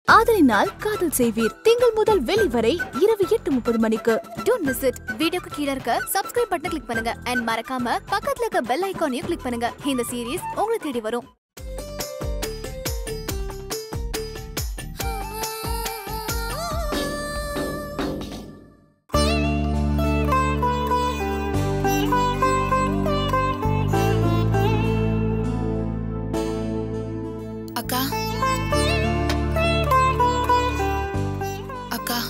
ஆதலினால் காதல் செய்வீர் திங்கள் முதல் வெள்ளி வரை இரவு எட்டு முப்பது மணிக்கு டோன்ட் மிஸ் இட் வீடியோக்கு கீழ இருக்க சப்ஸ்கிரைப் பட்டனை கிளிக் பண்ணுங்க அண்ட் மறக்காம பக்கத்துல இருக்க பெல் ஐகானையும் கிளிக் பண்ணுங்க இந்த சீரிஸ் உங்களை தேடி வரும் அக்கா அக்கா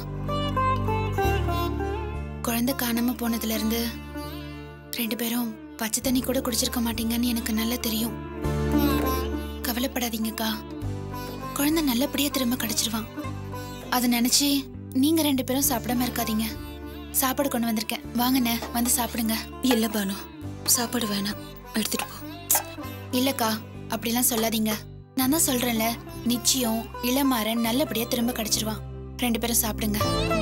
குழந்தை காணாம போனதுல இருந்து ரெண்டு பேரும் பச்சை தண்ணி கூட குடிச்சிருக்க மாட்டீங்கன்னு எனக்கு நல்லா தெரியும் கவலைப்படாதீங்கக்கா குழந்தை நல்லபடியா திரும்ப கிடைச்சிருவான் அதை நினைச்சு நீங்க ரெண்டு பேரும் சாப்பிடாம இருக்காதீங்க சாப்பாடு கொண்டு வந்திருக்கேன் வாங்கண்ணே வந்து சாப்பிடுங்க இல்ல பானு சாப்பாடு வேணாம் எடுத்துட்டு போ இல்லக்கா அப்படிலாம் சொல்லாதீங்க நான் தான் சொல்றேன்ல நிச்சயம் இளமாறன் நல்லபடியா திரும்ப கிடைச்சிருவான் ரெண்டு பேரும் சாப்பிடுங்க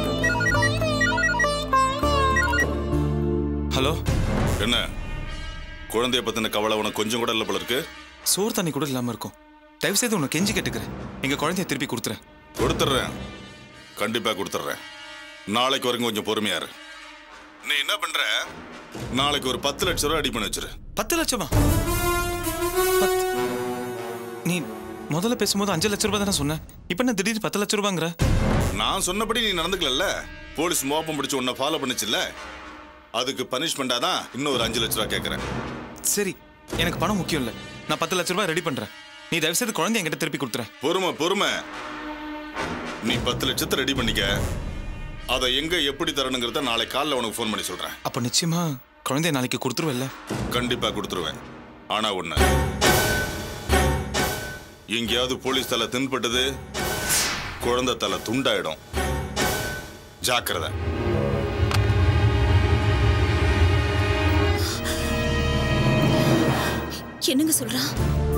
ஹலோ என்ன குழந்தைய பத்தின கவலை உனக்கு கொஞ்சம் கூட இல்ல போல இருக்கு சோறு தண்ணி கூட இல்லாம இருக்கும் தயவு செய்து உனக்கு கெஞ்சி கேட்டுக்கிறேன் எங்க குழந்தைய திருப்பி கொடுத்துறேன் கொடுத்துட்றேன் கண்டிப்பா கொடுத்துட்றேன் நாளைக்கு வரைக்கும் கொஞ்சம் பொறுமையா இரு நீ என்ன பண்ற நாளைக்கு ஒரு பத்து லட்சம் ரூபாய் அடி பண்ணி வச்சிரு பத்து லட்சமா பத்து. நீ முதல்ல பேசும்போது அஞ்சு லட்ச ரூபாய் தானே சொன்ன இப்ப என்ன திடீர்னு பத்து லட்ச ரூபாங்கிற நான் சொன்னபடி நீ நடந்துக்கலல்ல போலீஸ் மோப்பம் பிடிச்சு உன்னை ஃபாலோ பண்ணுச்சுல்ல அதுக்கு பனிஷ்மெண்டா தான் இன்னும் ஒரு அஞ்சு லட்ச ரூபாய் கேட்கறேன் சரி எனக்கு பணம் முக்கியம் இல்ல நான் பத்து லட்ச ரூபாய் ரெடி பண்றேன் நீ தயவு செய்து குழந்தைய என்கிட்ட திருப்பி கொடுத்துறேன் பொறுமை பொறுமை நீ பத்து லட்சத்தை ரெடி பண்ணிக்க அதை எங்க எப்படி தரணுங்கிறத நாளை காலைல உனக்கு ஃபோன் பண்ணி சொல்றேன் அப்ப நிச்சயமா குழந்தைய நாளைக்கு கொடுத்துருவல்ல கண்டிப்பா கொடுத்துருவேன் ஆனா ஒண்ணு எங்கேயாவது போலீஸ் தலை தின்பட்டது குழந்தை தலை துண்டாயிடும் ஜாக்கிரதை என்னங்க சொல்றான்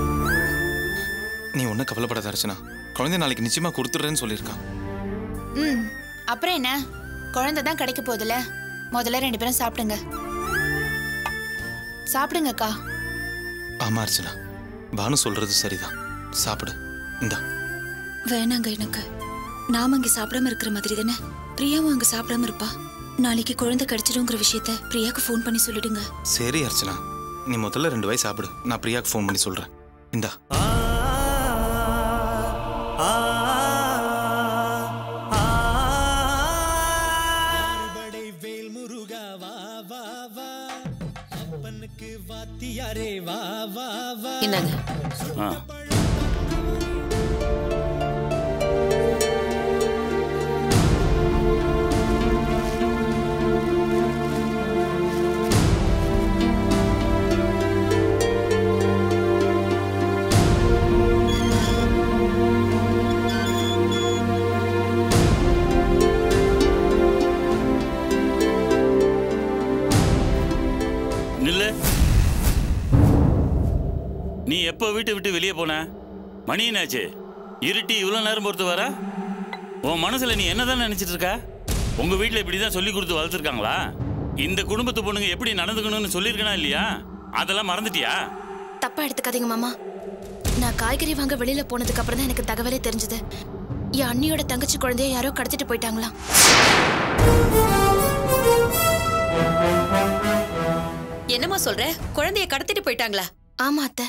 நீ ஒன்னும் கவலைப்படாத அர்ச்சனா குழந்தைய நாளைக்கு நிச்சயமா கொடுத்துட்றேன்னு சொல்லியிருக்கான் ம் அப்புறம் என்ன குழந்தை தான் கிடைக்க போகுதுல முதல்ல ரெண்டு பேரும் சாப்பிடுங்க சாப்பிடுங்கக்கா ஆமா அர்ச்சனா பானு சொல்றது சரிதான் சாப்பிடு இந்தா வேணாங்க எனக்கு நாம அங்க சாப்பிடாம இருக்கிற மாதிரி தானே பிரியாவும் அங்க சாப்பிடாம இருப்பா நாளைக்கு குழந்தை கிடைச்சிடுங்கிற விஷயத்த பிரியாக்கு ஃபோன் பண்ணி சொல்லிடுங்க சரி அர்ச்சனா நீ முதல்ல ரெண்டு வாய் சாப்பிடு நான் பிரியாக்கு ஃபோன் பண்ணி சொல்றேன் இந்தா அறுபடை வேல் முருகா வா வா வா அப்பனுக்கு வாத்தியாரே வா வா வா என்னங்க நில்லு நீ எப்போ வீட்டை விட்டு வெளியே போன மணி என்னாச்சு இருட்டி இவ்வளோ நேரம் பொறுத்து வர உன் மனசுல நீ என்னதான் நினைச்சிட்டு இருக்க உங்க வீட்டில் இப்படி தான் சொல்லி கொடுத்து வளர்த்துருக்காங்களா இந்த குடும்பத்து பொண்ணுங்க எப்படி நடந்துக்கணும்னு சொல்லியிருக்கனா இல்லையா அதெல்லாம் மறந்துட்டியா தப்பா எடுத்துக்காதீங்க மாமா நான் காய்கறி வாங்க வெளியில போனதுக்கு அப்புறம் தான் எனக்கு தகவலே தெரிஞ்சது என் அண்ணியோட தங்கச்சி குழந்தைய யாரோ கடத்திட்டு போயிட்டாங்களாம் என்னம்மா சொல்ற குழந்தைய கடத்திட்டு போயிட்டாங்களா ஆமா அத்தை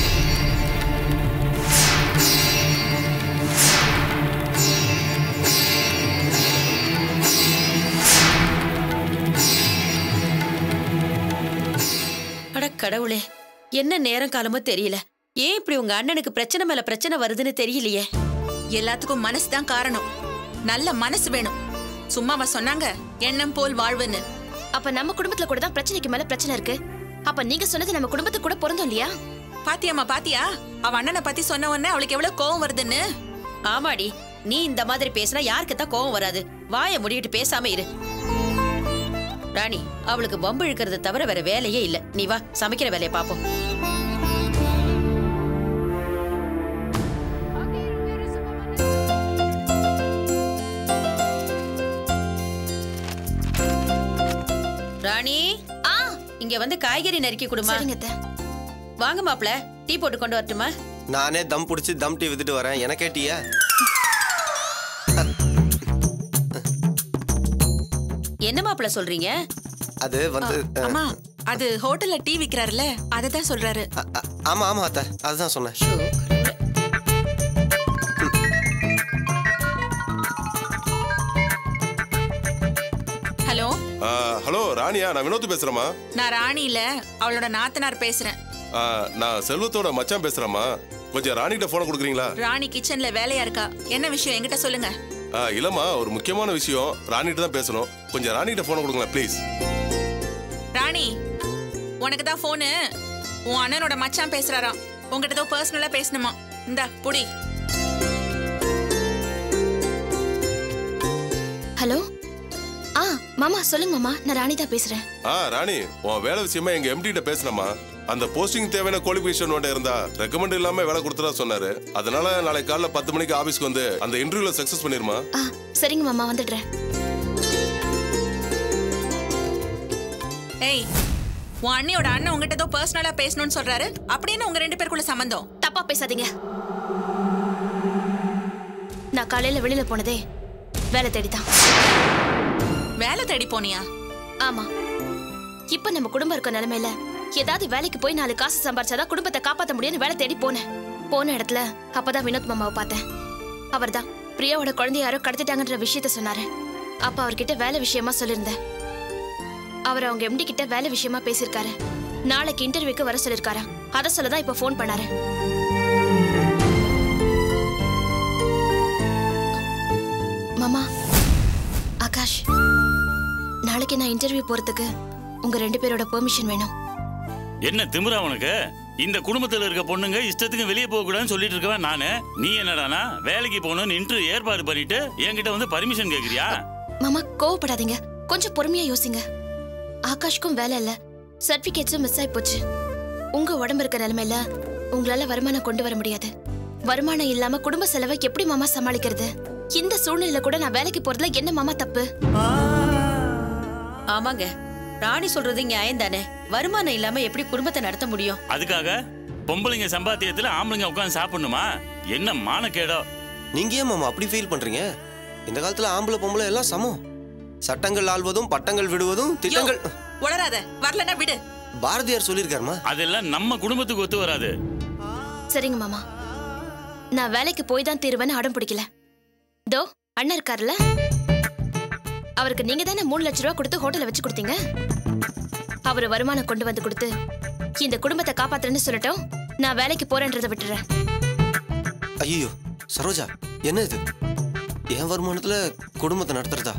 அட கடவுளே என்ன நேரம் காலமோ தெரியல ஏன் இப்படி உங்க அண்ணனுக்கு பிரச்சனை மேல பிரச்சனை வருதுன்னு தெரியலையே எல்லாத்துக்கும் மனசு தான் காரணம் நல்ல மனசு வேணும் சும்மாவா சொன்னாங்க எண்ணம் போல் வாழ்வுன்னு அப்ப நம்ம குடும்பத்துல கூட தான் பிரச்சனைக்கு மேல பிரச்சனை இருக்கு அப்ப நீங்க சொன்னது நம்ம குடும்பத்துக்கு கூட பொருந்தும் இல்லையா பாத்தியாம்மா பாத்தியா அவ அண்ணனை பத்தி சொன்ன உடனே அவளுக்கு எவ்வளவு கோவம் வருதுன்னு ஆமாடி நீ இந்த மாதிரி பேசினா யாருக்கு தான் கோவம் வராது வாயை முடிவிட்டு பேசாம இரு ராணி அவளுக்கு வம்பு இழுக்கிறத தவிர வேற வேலையே இல்ல நீ வா சமைக்கிற வேலையை பாப்போம் ராணி ஆ இங்க வந்து காய்கறி நறுக்கி கொடுமா சரிங்க அத்தை வாங்க மாப்ள டீ போட்டு கொண்டு வரட்டுமா நானே தம் பிடிச்சி தம் டீ வித்துட்டு வரேன் எனக்கே டீயா என்ன மாப்பிள்ள சொல்றீங்க அது வந்து அஹ், அம்மா அது ஹோட்டல்ல டீ விக்கிறாருல அதை தான் சொல்றாரு அ- அ- ஆமா ஆமா அத்தை அதுதான் சொன்னேன் ஹலோ ஆ, ஹலோ ராணியா நான் வினோத் பேசுறேம்மா நான் ராணி இல்ல அவளோட நாத்தனார் பேசுறேன் ஆ, நான் செல்வத்தோட மச்சான் பேசுறேம்மா கொஞ்சம் ராணிகிட்ட போனை கொடுக்குறீங்களா ராணி கிச்சன்ல வேலையா இருக்கா என்ன விஷயம் என்கிட்ட சொல்லுங்க ஆ, இல்லம்மா ஒரு முக்கியமான விஷயம் ராணிகிட்ட தான் பேசணும் கொஞ்சம் ராணிகிட்ட போனை கொடுங்களேன் ப்ளீஸ் ராணி உனக்கு தான் போனு உன் அண்ணனோட மச்சான் பேசுறாராம் உங்ககிட்ட ஏதோ பர்சனலா பேசணுமா இந்தா புடி ஹலோ ஆ மாமா சொல்லுங்க மாமா நான் ராணி தான் பேசுறேன் ஆ ராணி உன் வேலை விஷயமா எங்க எம்டி கிட்ட பேசினம்மா அந்த போஸ்டிங் தேவையான குவாலிஃபிகேஷன் ஒன்று இருந்தா ரெக்கமெண்ட் இல்லாம வேலை கொடுத்துறா சொன்னாரு அதனால நாளைக்கு காலைல பத்து மணிக்கு ஆபீஸ்க்கு வந்து அந்த இன்டர்வியூல சக்சஸ் பண்ணிருமா ஆ சரிங்க மாமா வந்துடுறேன் ஏய் உன் அண்ணியோட அண்ணன் உங்ககிட்ட ஏதோ பர்சனலா பேசணும்னு சொல்றாரு அப்படின்னு உங்க ரெண்டு பேருக்குள்ள சம்பந்தம் தப்பா பேசாதீங்க நான் காலையில வெளியில போனதே வேலை தேடிதான் வேலை தேடி போனியா ஆமா இப்ப நம்ம குடும்பம் இருக்க நிலைமையில ஏதாவது வேலைக்கு போய் நாலு காசு சம்பாரிச்சாதான் குடும்பத்தை காப்பாத்த முடியும்னு வேலை தேடி போனேன் போன இடத்துல அப்பதான் வினோத் மாமாவை பார்த்தேன் அவர்தான் பிரியாவோட குழந்தைய யாரோ கடத்திட்டாங்கன்ற விஷயத்த சொன்னாரு அப்ப அவர்கிட்ட வேலை விஷயமா சொல்லியிருந்தேன் அவர் அவங்க எம்டி கிட்ட வேலை விஷயமா பேசியிருக்காரு நாளைக்கு இன்டர்வியூக்கு வர சொல்லிருக்காரா அதை சொல்லதான் இப்ப ஃபோன் பண்ணாரு மாமா ஆகாஷ் நாளைக்கு நான் இன்டர்வியூ போறதுக்கு உங்க ரெண்டு பேரோட பெர்மிஷன் வேணும் என்ன திமிரா உனக்கு இந்த குடும்பத்துல இருக்க பொண்ணுங்க இஷ்டத்துக்கு வெளியே போக கூடாதுன்னு சொல்லிட்டு இருக்கவன் நானு நீ என்னடானா வேலைக்கு போகணும்னு இன்டர்வியூ ஏற்பாடு பண்ணிட்டு என்கிட்ட வந்து பர்மிஷன் கேக்குறியா மாமா கோவப்படாதீங்க கொஞ்சம் பொறுமையா யோசிங்க ஆகாஷ்க்கும் வேலை இல்ல சர்டிபிகேட்ஸும் மிஸ் ஆயி போச்சு உங்க உடம்பு இருக்க நிலைமையில உங்களால வருமானம் கொண்டு வர முடியாது வருமானம் இல்லாம குடும்ப செலவை எப்படி மாமா சமாளிக்கிறது இந்த சூழ்நிலையில கூட நான் வேலைக்கு போறதுல என்ன மாமா தப்பு ஆமாங்க ராணி சொல்றது நியாயம் தானே வருமானம் இல்லாம எப்படி குடும்பத்தை நடத்த முடியும் அதுக்காக பொம்பளைங்க சம்பாத்தியத்துல ஆம்பளைங்க உட்காந்து சாப்பிடணுமா என்ன மானக்கேடோ நீங்க ஏன் மாமா அப்படி ஃபீல் பண்றீங்க இந்த காலத்துல ஆம்பளை பொம்பளை எல்லாம் சமம் சட்டங்கள் ஆள்வதும் பட்டங்கள் விடுவதும் திட்டங்கள் உளராத வரலன்னா விடு பாரதியார் சொல்லியிருக்காருமா அதெல்லாம் நம்ம குடும்பத்துக்கு ஒத்து வராது சரிங்க மாமா நான் வேலைக்கு போய் தான் தீருவேன்னு அடம் பிடிக்கல தோ அண்ணன் இருக்காருல்ல அவருக்கு நீங்க தானே மூணு லட்ச ரூபா கொடுத்து ஹோட்டல்ல வச்சு கொடுத்தீங்க அவர் வருமானம் கொண்டு வந்து கொடுத்து இந்த குடும்பத்தை காப்பாத்துறேன்னு சொல்லட்டும் நான் வேலைக்கு போறேன்றதை விட்டுறேன் ஐயோ சரோஜா என்ன இது என் வருமானத்துல குடும்பத்தை நடத்துறதா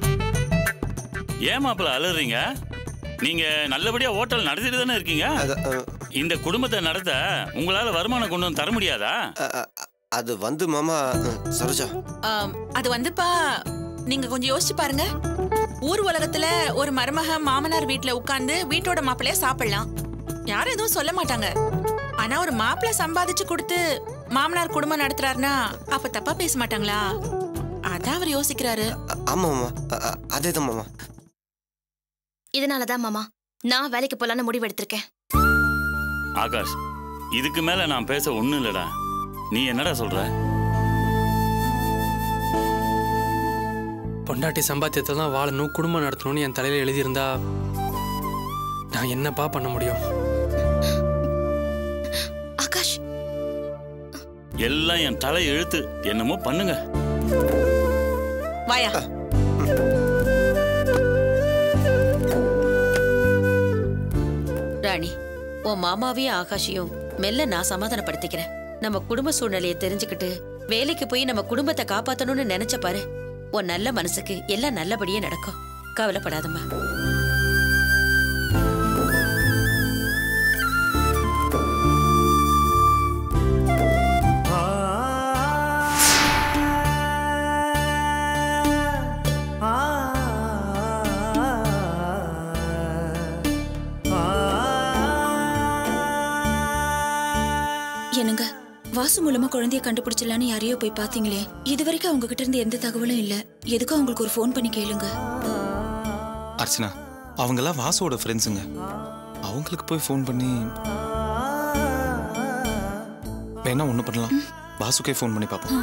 ஏன் மாப்பிள்ள அலறீங்க நீங்க நல்லபடியா ஹோட்டல் நடத்திட்டு தானே இருக்கீங்க இந்த குடும்பத்தை நடத்த உங்களால வருமானம் கொண்டு வந்து தர முடியாதா அது வந்து மாமா அஹ், சரோஜா ஆம், அது வந்துப்பா நீங்க கொஞ்சம் யோசிச்சு பாருங்க ஊர் உலகத்துல ஒரு மருமக மாமனார் வீட்ல உட்கார்ந்து வீட்டோட மாப்பிள்ளைய சாப்பிடலாம் யாரும் எதுவும் சொல்ல மாட்டாங்க ஆனா ஒரு மாப்பிள்ளை சம்பாதிச்சு கொடுத்து மாமனார் குடும்பம் நடத்துறாருன்னா அப்ப தப்பா பேச மாட்டாங்களா அதான் அவர் யோசிக்கிறாரு ஆமா மாமா அ- அ- அதேதான் மாமா இதனாலதான் மாமா நான் வேலைக்கு போலான்னு முடிவு எடுத்திருக்கேன் ஆகாஷ் இதுக்கு மேல நான் பேச ஒண்ணும் இல்லடா நீ என்னடா சொல்ற பொண்டாட்டி சம்பாத்தியத்தில் தான் வாழணும் குடும்பம் நடத்தணும்னு என் தலையில் எழுதியிருந்தா நான் என்னப்பா பண்ண முடியும் ஆகாஷ் எல்லாம் என் தலை எழுத்து என்னமோ பண்ணுங்க வாயா ராணி உன் மாமாவையும் ஆகாஷையும் மெல்ல நான் சமாதானப்படுத்திக்கிறேன் நம்ம குடும்ப சூழ்நிலையை தெரிஞ்சுக்கிட்டு வேலைக்கு போய் நம்ம குடும்பத்தை காப்பாத்தணும்னு நினைச்ச பாரு உன் நல்ல மனசுக்கு எல்லாம் நல்லபடியே நடக்கும் கவலைப்படாதம்மா என்னங்க வாசு மூலமா குழந்தைய கண்டுபிடிச்சிடலான்னு யாரையோ போய் பாத்தீங்களே இது வரைக்கும் அவங்க கிட்ட இருந்து எந்த தகவலும் இல்ல எதுக்கும் அவங்களுக்கு ஒரு ஃபோன் பண்ணி கேளுங்க அர்ச்சனா அவங்கெல்லாம் வாசுவோட ஃப்ரெண்ட்ஸுங்க அவங்களுக்கு போய் ஃபோன் பண்ணி வேணா ஒன்று பண்ணலாம் வாசுக்கே ஃபோன் பண்ணி பார்ப்போம்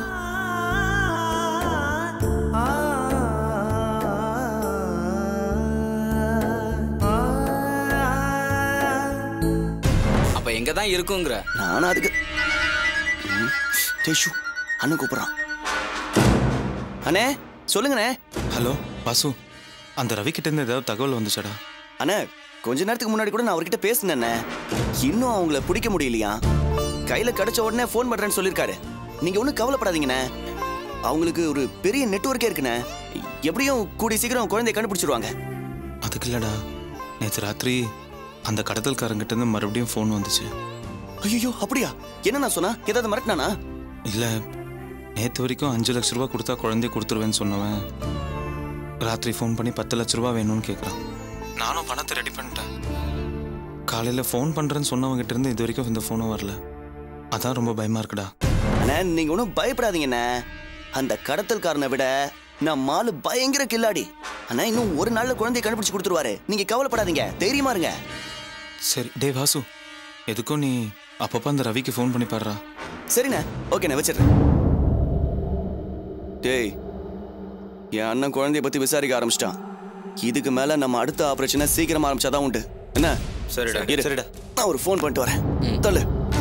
தான் இருக்குங்கிற நானும் அதுக்கு ம், டேய் ஷூ அண்ணன் கூப்பிடுறான் அண்ணே சொல்லுங்கண்ணே ஹலோ வாசு அந்த ரவி கிட்ட இருந்து ஏதாவது தகவல் வந்துச்சாடா அண்ணே கொஞ்ச நேரத்துக்கு முன்னாடி கூட நான் அவர்கிட்ட பேசினேண்ணே இன்னும் அவங்கள பிடிக்க முடியலையா கையில கிடைச்ச உடனே ஃபோன் பண்றேன்னு சொல்லியிருக்காரு நீங்க ஒன்றும் கவலைப்படாதீங்கண்ணே அவங்களுக்கு ஒரு பெரிய நெட்வொர்க்கே இருக்குண்ணே எப்படியும் கூடிய சீக்கிரம் குழந்தைய கண்டுபிடிச்சிருவாங்க அதுக்கு இல்லடா நேற்று ராத்திரி அந்த கடத்தல்காரங்கிட்ட இருந்து மறுபடியும் ஃபோன் வந்துச்சு ஐயோ அப்படியா என்ன நான் சொன்னா ஏதாவது மிரட்டினானா இல்லை நேற்று வரைக்கும் அஞ்சு லட்ச ரூபா கொடுத்தா குழந்தைய கொடுத்துருவேன்னு சொன்னவன் ராத்திரி ஃபோன் பண்ணி பத்து லட்ச ரூபா வேணும்னு கேட்குறான் நானும் பணத்தை ரெடி பண்ணிட்டேன் காலையில் ஃபோன் பண்ணுறேன்னு சொன்னவங்ககிட்ட இருந்து இது வரைக்கும் இந்த ஃபோனும் வரல அதான் ரொம்ப பயமா இருக்குடா அண்ணா நீங்க ஒன்றும் பயப்படாதீங்கண்ணே அந்த கடத்தல்காரனை விட நான் மாலு பயங்கர கில்லாடி அண்ணா இன்னும் ஒரு நாள்ல குழந்தைய கண்டுபிடிச்சு கொடுத்துருவாரு நீங்க கவலைப்படாதீங்க தைரியமா இருங்க சரி டே வாசு எதுக்கும் நீ அப்பப்போ அந்த ரவிக்கு ஃபோன் பண்ணி பாடுறா சரிண்ணே ஓகேண்ணே வச்சிடுறேன் டேய் என் அண்ணன் குழந்தைய பத்தி விசாரிக்க ஆரம்பிச்சிட்டான் இதுக்கு மேல நம்ம அடுத்த ஆபரேஷனை சீக்கிரமா ஆரம்பிச்சாதான் உண்டு என்ன சரிடா, இரு. சரிடா. நான் ஒரு ஃபோன் பண்ணிட்டு வரேன் தள்ளு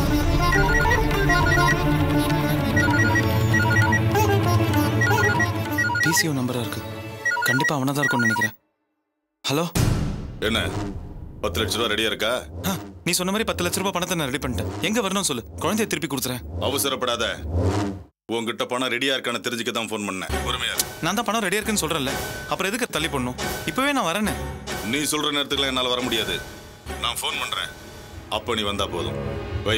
பிசிஓ நம்பராக இருக்கு கண்டிப்பாக அவனாக தான் இருக்கும்னு நினைக்கிறேன் ஹலோ என்ன பத்து லட்ச ரூபா ரெடியா இருக்கா நீ சொன்ன மாதிரி பத்து லட்ச ரூபாய் பணத்தை நான் ரெடி பண்ணிட்டேன் எங்க வரணும் சொல்லு குழந்தைய திருப்பி கொடுத்துறேன் அவசரப்படாத உன்கிட்ட பணம் ரெடியா இருக்கான்னு தெரிஞ்சுக்க தான் ஃபோன் பண்ணேன் பொறுமையா இரு. நான் தான் பணம் ரெடியா இருக்குன்னு சொல்றேன்ல அப்புறம் எதுக்கு தள்ளி பண்ணும் இப்பவே நான் வரேனே நீ சொல்ற நேரத்துக்குலாம் என்னால வர முடியாது நான் ஃபோன் பண்றேன் அப்ப நீ வந்தா போதும் வை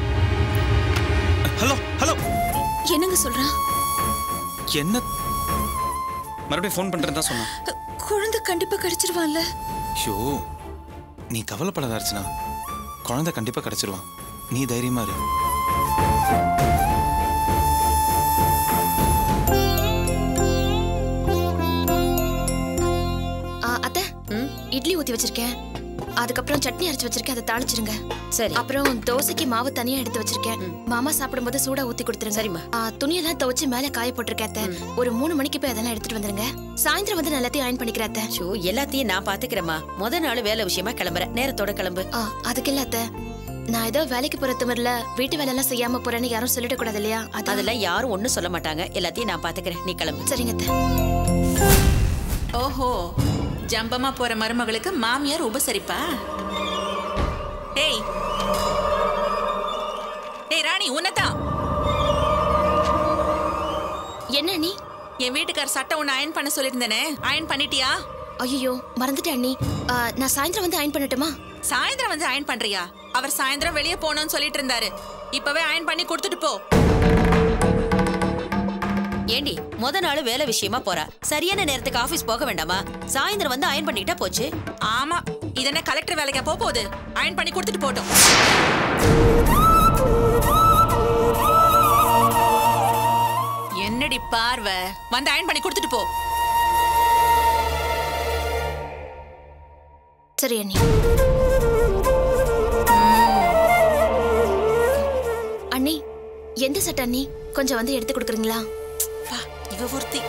ஹலோ ஹலோ என்னங்க சொல்றான் என்ன மறுபடியும் ஃபோன் பண்றேன்னு தான் சொன்னான் குழந்தை கண்டிப்பா கிடைச்சிருவான்ல ஐயோ நீ கவலைப்படாத அர்ச்சனா குழந்தை கண்டிப்பா கிடைச்சிருவான் நீ தைரியமா இரு ஆ, அத்தை இட்லி ஊத்தி வச்சிருக்கேன் அதுக்கப்புறம் சட்னி அரைச்சு வச்சிருக்கேன் அதை தாளிச்சிருங்க சரி அப்புறம் தோசைக்கு மாவு தனியா எடுத்து வச்சிருக்கேன் மாமா சாப்பிடும்போது சூடா ஊத்தி கொடுத்துருங்க சரிம்மா துணியெல்லாம் துவைச்சு மேல காய போட்டிருக்கேன் அத்தை ஒரு மூணு மணிக்கு போய் அதெல்லாம் எடுத்துட்டு வந்துருங்க சாயந்தரம் வந்து நான் எல்லாத்தையும் அயன் பண்ணிக்கிறேன் அத்தை ஷோ எல்லாத்தையும் நான் பாத்துக்கிறேம்மா முத நாள் வேலை விஷயமா கிளம்புறேன் நேரத்தோட கிளம்பு ஆ, அதுக்கு இல்ல அத்தை நான் ஏதோ வேலைக்கு போற திமிர்ல வீட்டு வேலை எல்லாம் செய்யாம போறேன்னு யாரும் சொல்லிட கூடாது இல்லையா அதான். அதெல்லாம் யாரும் ஒண்ணும் சொல்ல மாட்டாங்க எல்லாத்தையும் நான் பாத்துக்கிறேன் நீ கிளம்பு சரிங்க அத்தை ஓஹோ ஜம்பமா போற மருமகளுக்கு மாமியார் உபசரிப்பா டேய் டேய் ராணி உன்னதான் என்ன நீ என் வீட்டுக்கார் சட்டை ஒண்ணு அயன் பண்ண சொல்லியிருந்தேனே அயன் பண்ணிட்டியா ஐயோ மறந்துட்டேன் அண்ணி ஆ, நான் சாயந்தரம் வந்து அயன் பண்ணட்டுமா சாயந்தரம் வந்து அயன் பண்றியா அவர் சாயந்தரம் வெளியே போகணும்னு சொல்லிட்டு இருந்தாரு இப்பவே அயன் பண்ணி கொடுத்துட்டு போ ஏண்டி முத நாள் வேலை விஷயமா போறா சரியான நேரத்துக்கு ஆபீஸ் போக வேண்டாமா சாயந்தரம் வந்து அயன் பண்ணிக்கிட்டா போச்சு ஆமா இதென்ன கலெக்டர் வேலைக்கா போக போகுது அயன் பண்ணி கொடுத்துட்டு போட்டோம் என்னடி பார்வை வந்து அயன் பண்ணி கொடுத்துட்டு போ சரி அண்ணி அண்ணி எந்த சட்டை அண்ணி கொஞ்சம் வந்து எடுத்து கொடுக்குறீங்களா இவ ஒருத்தி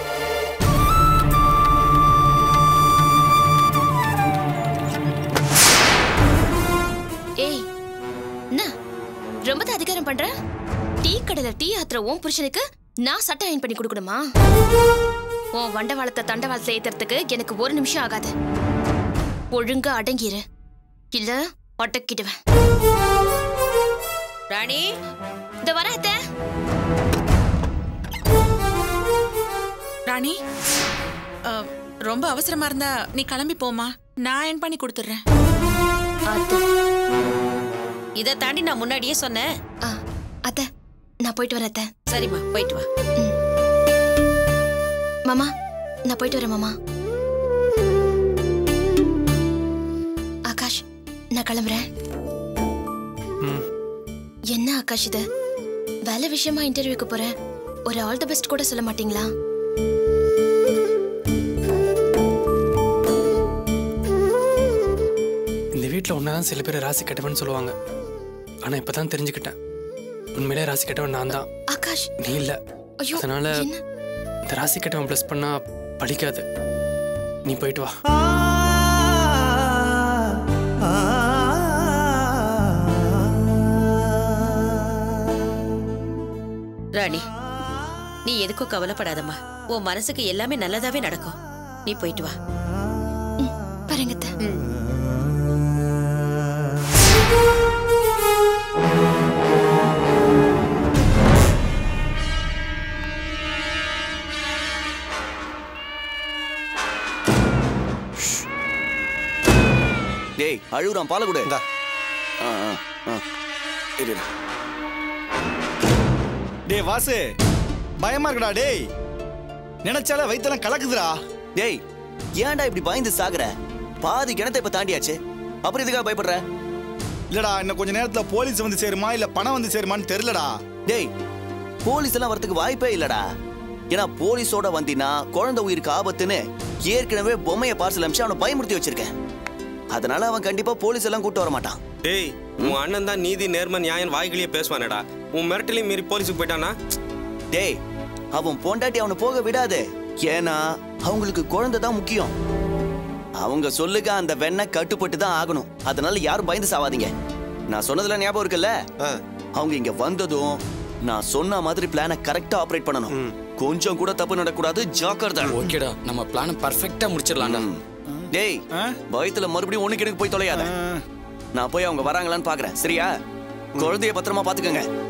ஏய் என்ன ரொம்ப தான் அதிகாரம் பண்ற டீ கடையில டீ ஆத்துற உன் புருஷனுக்கு நான் சட்டை அயன் பண்ணி கொடுக்கணுமா உன் வண்டவாளத்தை தண்டவாளத்தை ஏத்துறதுக்கு எனக்கு ஒரு நிமிஷம் ஆகாது ஒழுங்கா அடங்கிரு இல்ல அடக்கிடுவேன் ராணி இந்த வர அத்தை ராணி அஹ், ரொம்ப அவசரமா இருந்தா நீ கிளம்பி போமா நான் அயன் பண்ணி கொடுத்துட்றேன் இதை தாண்டி நான் முன்னாடியே சொன்னேன் அத்தை நான் போயிட்டு வரேன் அத்தை சரிம்மா போயிட்டு வா மாமா நான் போயிட்டு வரேன் மாமா ஆகாஷ் நான் கிளம்புறேன் என்ன ஆகாஷ் இது வேலை விஷயமா இன்டர்வியூக்கு போறேன் ஒரு ஆல் தி பெஸ்ட் கூட சொல்ல மாட்டீங்களா இந்த வீட்டில் ஒன்றா சில பேர் ராசி கெட்டவன் சொல்லுவாங்க ஆனால் இப்போ தான் தெரிஞ்சுக்கிட்டேன் உண்மையிலே ராசி கெட்டவன் நான் தான் ஆகாஷ் நீ இல்லை ஐயோ அதனால என்ன இந்த ராசி கெட்டவன் ப்ளஸ் பண்ணா படிக்காது நீ போயிட்டு வா ஆ ராணி நீ எதுக்கும் கவலைப்படாதம்மா உன் மனசுக்கு எல்லாமே நல்லதாவே நடக்கும் நீ போயிட்டு வா பாருங்க டேய் அழுகுறான் பாலை கொடு ஆ, ஆ, ஆ. இரு, இரு. டேய் வாசு பயமா இருக்குடா டேய் நினைச்சாலே வயித்தெல்லாம் கலக்குதுடா டேய் ஏன்டா இப்படி பயந்து சாகுற பாதி கிணத்தை இப்ப தாண்டியாச்சு அப்புறம் இதுக்காக பயப்படுற இல்லடா இன்னும் கொஞ்ச நேரத்துல போலீஸ் வந்து சேருமா இல்ல பணம் வந்து சேருமான்னு தெரியலடா டேய் போலீஸ் எல்லாம் வரதுக்கு வாய்ப்பே இல்லடா ஏன்னா போலீஸோட வந்தினா குழந்தை உயிருக்கு ஆபத்துன்னு ஏற்கனவே பொம்மையை பார்சல் அமிச்சு அவனை பயமுறுத்தி வச்சிருக்கேன் அதனால அவன் கண்டிப்பா போலீஸ் எல்லாம் கூட்டு வர மாட்டான் டேய் உன் அண்ணன் தான் நீதி நேர்ம நியாயம் வாய்களையே பேசுவானடா உன் மிரட்டலையும் மீறி போலீஸுக்கு போயிட்டானா டேய் அவன் பொண்டாட்டி அவனை போக விடாது ஏன்னா அவங்களுக்கு குழந்தை தான் முக்கியம் அவங்க சொல்லுக அந்த வெண்ணை கட்டுப்பட்டு தான் ஆகணும் அதனால யாரும் பயந்து சாவாதீங்க நான் சொன்னதுல ஞாபகம் இருக்குல்ல அவங்க இங்க வந்ததும் நான் சொன்ன மாதிரி பிளானை கரெக்டா ஆபரேட் பண்ணணும் கொஞ்சம் கூட தப்பு நடக்கூடாது ஜாக்கிரதை ஓகேடா நம்ம பிளான் பர்ஃபெக்ட்டா முடிச்சிடலாம்டா டேய் வயித்துல மறுபடியும் ஒண்ணு கிடக்கு போய் தொலையாத நான் போய் அவங்க வராங்களான்னு பாக்குறேன் சரியா குழந்தைய பத்திரமா பாத்துக்கங்க